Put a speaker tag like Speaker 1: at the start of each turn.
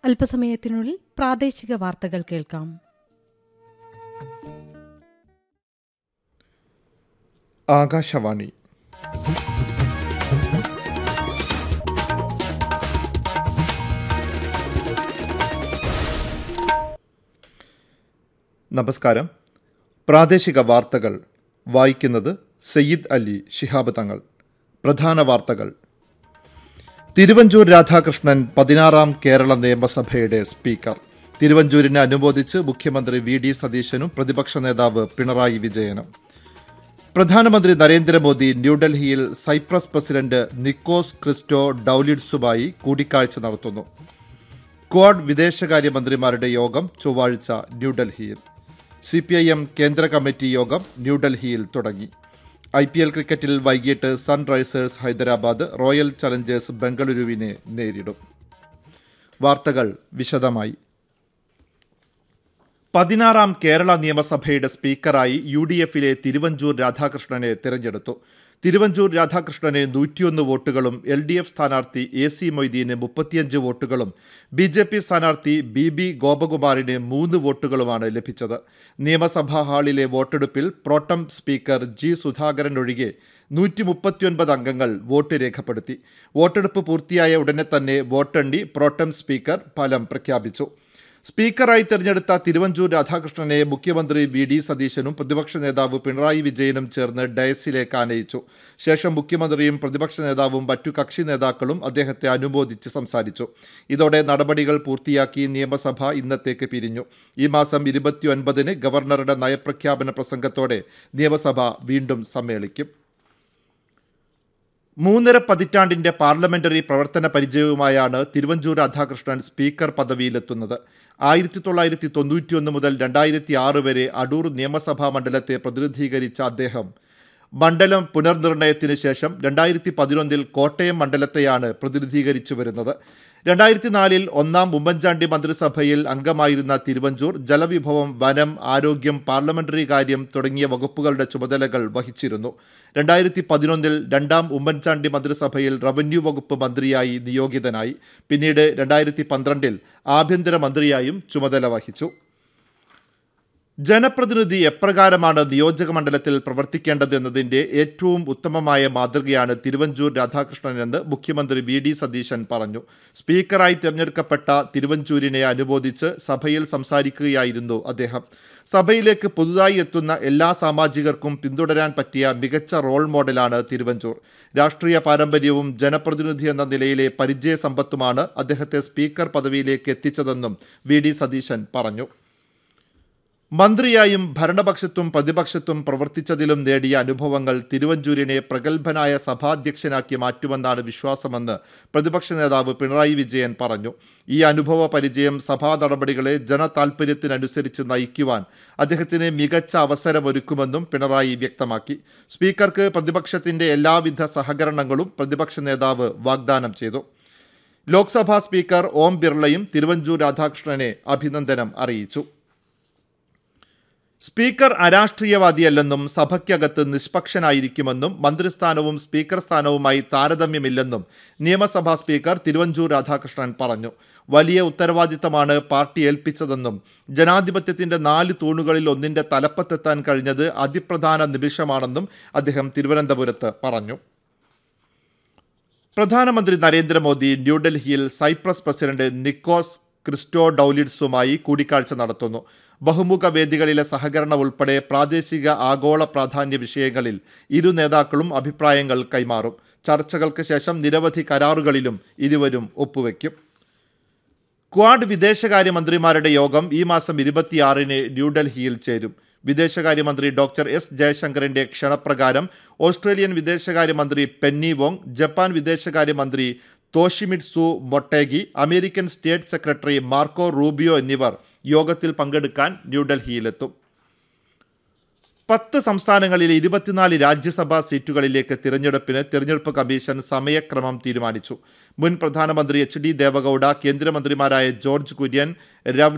Speaker 1: അല്പസമയത്തിനുള്ളിൽ പ്രാദേശിക വാർത്തകൾ കേൾക്കാം
Speaker 2: ആകാശവാണി നമസ്കാരം പ്രാദേശിക വാർത്തകൾ വായിക്കുന്നത് സയ്യിദ് അലി ശിഹാബ് തങ്ങൾ പ്രധാന വാർത്തകൾ തിരുവഞ്ചൂർ രാധാകൃഷ്ണൻ പതിനാറാം കേരള നിയമസഭയുടെ സ്പീക്കർ തിരുവഞ്ചൂരിനെ അനുമോദിച്ച് മുഖ്യമന്ത്രി വി ഡി സതീശനും പ്രതിപക്ഷ നേതാവ് പിണറായി വിജയനും പ്രധാനമന്ത്രി നരേന്ദ്രമോദി ന്യൂഡൽഹിയിൽ സൈപ്രസ് പ്രസിഡന്റ് നിക്കോസ് ക്രിസ്റ്റോ ഡൌലിഡ്സുമായി കൂടിക്കാഴ്ച നടത്തുന്നു ക്വാഡ് വിദേശകാര്യമന്ത്രിമാരുടെ യോഗം ചൊവ്വാഴ്ച ന്യൂഡൽഹിയിൽ സി പി ഐ എം കേന്ദ്ര കമ്മിറ്റി യോഗം ന്യൂഡൽഹിയിൽ തുടങ്ങി ഐ പി എൽ ക്രിക്കറ്റിൽ വൈകിട്ട് സൺറൈസേഴ്സ് ഹൈദരാബാദ് റോയൽ ചലഞ്ചേഴ്സ് ബംഗളൂരുവിനെ നേരിടും വാർത്തകൾ വിശദമായി പതിനാറാം കേരള നിയമസഭയുടെ സ്പീക്കറായി യു ഡി എഫിലെ തിരുവഞ്ചൂർ രാധാകൃഷ്ണനെ തിരഞ്ഞെടുത്തു തിരുവഞ്ചൂർ രാധാകൃഷ്ണന് നൂറ്റിയൊന്ന് വോട്ടുകളും എൽ ഡി എഫ് സ്ഥാനാർത്ഥി എ സി മൊയ്തീന് മുപ്പത്തിയഞ്ച് വോട്ടുകളും ബി ജെ പി സ്ഥാനാർത്ഥി ബി ബി ഗോപകുമാറിന് മൂന്ന് വോട്ടുകളുമാണ് ലഭിച്ചത് നിയമസഭാ ഹാളിലെ വോട്ടെടുപ്പിൽ പ്രോട്ടം സ്പീക്കർ ജി സുധാകരൻ ഒഴികെ നൂറ്റി മുപ്പത്തിയൊൻപത് അംഗങ്ങൾ വോട്ട് രേഖപ്പെടുത്തി വോട്ടെടുപ്പ് പൂർത്തിയായ ഉടനെ തന്നെ വോട്ടെണ്ണി പ്രോട്ടം സ്പീക്കർ ഫലം പ്രഖ്യാപിച്ചു സ്പീക്കറായി തെരഞ്ഞെടുത്ത തിരുവഞ്ചൂർ രാധാകൃഷ്ണനെ മുഖ്യമന്ത്രി വി ഡി സതീശനും പ്രതിപക്ഷ നേതാവ് പിണറായി വിജയനും ചേർന്ന് ഡയസിലേക്ക് ആനയിച്ചു ശേഷം മുഖ്യമന്ത്രിയും പ്രതിപക്ഷ നേതാവും മറ്റു കക്ഷി നേതാക്കളും അദ്ദേഹത്തെ അനുമോദിച്ച് സംസാരിച്ചു ഇതോടെ നടപടികൾ പൂർത്തിയാക്കി നിയമസഭ ഇന്നത്തേക്ക് പിരിഞ്ഞു ഈ മാസം ഇരുപത്തിയൊൻപതിന് ഗവർണറുടെ നയപ്രഖ്യാപന പ്രസംഗത്തോടെ നിയമസഭ വീണ്ടും സമ്മേളിക്കും മൂന്നര പതിറ്റാണ്ടിന്റെ പാർലമെന്ററി പ്രവർത്തന പരിചയവുമായാണ് തിരുവഞ്ചൂർ രാധാകൃഷ്ണൻ സ്പീക്കർ പദവിയിലെത്തുന്നത് ആയിരത്തി തൊള്ളായിരത്തി തൊണ്ണൂറ്റിയൊന്ന് മുതൽ രണ്ടായിരത്തി ആറ് വരെ അടൂർ നിയമസഭാ മണ്ഡലത്തെ പ്രതിനിധീകരിച്ച അദ്ദേഹം മണ്ഡലം പുനർനിർണയത്തിന് ശേഷം രണ്ടായിരത്തി പതിനൊന്നിൽ കോട്ടയം മണ്ഡലത്തെയാണ് പ്രതിനിധീകരിച്ചു വരുന്നത് രണ്ടായിരത്തി നാലിൽ ഒന്നാം ഉമ്മൻചാണ്ടി മന്ത്രിസഭയിൽ അംഗമായിരുന്ന തിരുവഞ്ചൂർ ജലവിഭവം വനം ആരോഗ്യം പാർലമെന്ററി കാര്യം തുടങ്ങിയ വകുപ്പുകളുടെ ചുമതലകൾ വഹിച്ചിരുന്നു രണ്ടായിരത്തി പതിനൊന്നിൽ രണ്ടാം ഉമ്മൻചാണ്ടി മന്ത്രിസഭയിൽ റവന്യൂ വകുപ്പ് മന്ത്രിയായി നിയോഗിതനായി പിന്നീട് രണ്ടായിരത്തി പന്ത്രണ്ടിൽ ആഭ്യന്തര മന്ത്രിയായും ചുമതല വഹിച്ചു ജനപ്രതിനിധി എപ്രകാരമാണ് നിയോജക മണ്ഡലത്തിൽ പ്രവർത്തിക്കേണ്ടത് എന്നതിന്റെ ഏറ്റവും ഉത്തമമായ മാതൃകയാണ് തിരുവഞ്ചൂർ രാധാകൃഷ്ണൻ എന്ന് മുഖ്യമന്ത്രി വി ഡി സതീശൻ പറഞ്ഞു സ്പീക്കറായി തിരഞ്ഞെടുക്കപ്പെട്ട തിരുവഞ്ചൂരിനെ അനുമോദിച്ച് സഭയിൽ സംസാരിക്കുകയായിരുന്നു അദ്ദേഹം സഭയിലേക്ക് പുതുതായി എത്തുന്ന എല്ലാ സാമാജികർക്കും പിന്തുടരാൻ പറ്റിയ മികച്ച റോൾ മോഡലാണ് തിരുവഞ്ചൂർ രാഷ്ട്രീയ പാരമ്പര്യവും ജനപ്രതിനിധി എന്ന നിലയിലെ പരിചയ സമ്പത്തുമാണ് അദ്ദേഹത്തെ സ്പീക്കർ പദവിയിലേക്ക് എത്തിച്ചതെന്നും വി ഡി സതീശൻ പറഞ്ഞു മന്ത്രിയായും ഭരണപക്ഷത്തും പ്രതിപക്ഷത്തും പ്രവർത്തിച്ചതിലും നേടിയ അനുഭവങ്ങൾ തിരുവഞ്ചൂരിനെ പ്രഗത്ഭനായ സഭാധ്യക്ഷനാക്കി മാറ്റുമെന്നാണ് വിശ്വാസമെന്ന് പ്രതിപക്ഷ നേതാവ് പിണറായി വിജയൻ പറഞ്ഞു ഈ അനുഭവ പരിചയം സഭാ നടപടികളെ ജനതാൽപര്യത്തിനനുസരിച്ച് നയിക്കുവാൻ അദ്ദേഹത്തിന് മികച്ച അവസരമൊരുക്കുമെന്നും പിണറായി വ്യക്തമാക്കി സ്പീക്കർക്ക് പ്രതിപക്ഷത്തിന്റെ എല്ലാവിധ സഹകരണങ്ങളും പ്രതിപക്ഷ നേതാവ് വാഗ്ദാനം ചെയ്തു ലോക്സഭാ സ്പീക്കർ ഓം ബിർളയും തിരുവഞ്ചൂർ രാധാകൃഷ്ണനെ അഭിനന്ദനം അറിയിച്ചു സ്പീക്കർ അരാഷ്ട്രീയവാദിയല്ലെന്നും സഭയ്ക്കകത്ത് നിഷ്പക്ഷനായിരിക്കുമെന്നും മന്ത്രിസ്ഥാനവും സ്പീക്കർ സ്ഥാനവുമായി താരതമ്യമില്ലെന്നും നിയമസഭാ സ്പീക്കർ തിരുവഞ്ചൂർ രാധാകൃഷ്ണൻ പറഞ്ഞു വലിയ ഉത്തരവാദിത്തമാണ് പാർട്ടി ഏൽപ്പിച്ചതെന്നും ജനാധിപത്യത്തിന്റെ നാല് തൂണുകളിൽ ഒന്നിന്റെ തലപ്പത്തെത്താൻ കഴിഞ്ഞത് അതിപ്രധാന നിമിഷമാണെന്നും അദ്ദേഹം തിരുവനന്തപുരത്ത് പറഞ്ഞു പ്രധാനമന്ത്രി നരേന്ദ്രമോദി ന്യൂഡൽഹിയിൽ സൈപ്രസ് പ്രസിഡന്റ് നിക്കോസ് ക്രിസ്റ്റോ ഡൌലിഡ്സുമായി കൂടിക്കാഴ്ച നടത്തുന്നു ബഹുമുഖ വേദികളിലെ സഹകരണം ഉൾപ്പെടെ പ്രാദേശിക ആഗോള പ്രാധാന്യ വിഷയങ്ങളിൽ ഇരു നേതാക്കളും അഭിപ്രായങ്ങൾ കൈമാറും ചർച്ചകൾക്ക് ശേഷം നിരവധി കരാറുകളിലും ഇരുവരും ഒപ്പുവെക്കും ക്വാഡ് വിദേശകാര്യമന്ത്രിമാരുടെ യോഗം ഈ മാസം ഇരുപത്തിയാറിന് ന്യൂഡൽഹിയിൽ ചേരും വിദേശകാര്യമന്ത്രി ഡോക്ടർ എസ് ജയശങ്കറിന്റെ ക്ഷണപ്രകാരം ഓസ്ട്രേലിയൻ വിദേശകാര്യമന്ത്രി പെന്നി വോങ് ജപ്പാൻ വിദേശകാര്യമന്ത്രി Toshimitsu Motegi American state secretary Marco Rubio എന്നിവർ യോഗത്തിൽ പങ്കെടുക്കാൻ ന്യൂഡൽഹിയിലെത്തും പത്ത് സംസ്ഥാനങ്ങളിലെ ഇരുപത്തിനാല് രാജ്യസഭാ സീറ്റുകളിലേക്ക് തിരഞ്ഞെടുപ്പിന് തിരഞ്ഞെടുപ്പ് കമ്മീഷൻ സമയക്രമം തീരുമാനിച്ചു മുൻ പ്രധാനമന്ത്രി എച്ച് ഡി ദേവഗൌഡ കേന്ദ്രമന്ത്രിമാരായ ജോർജ് കുര്യൻ രവ്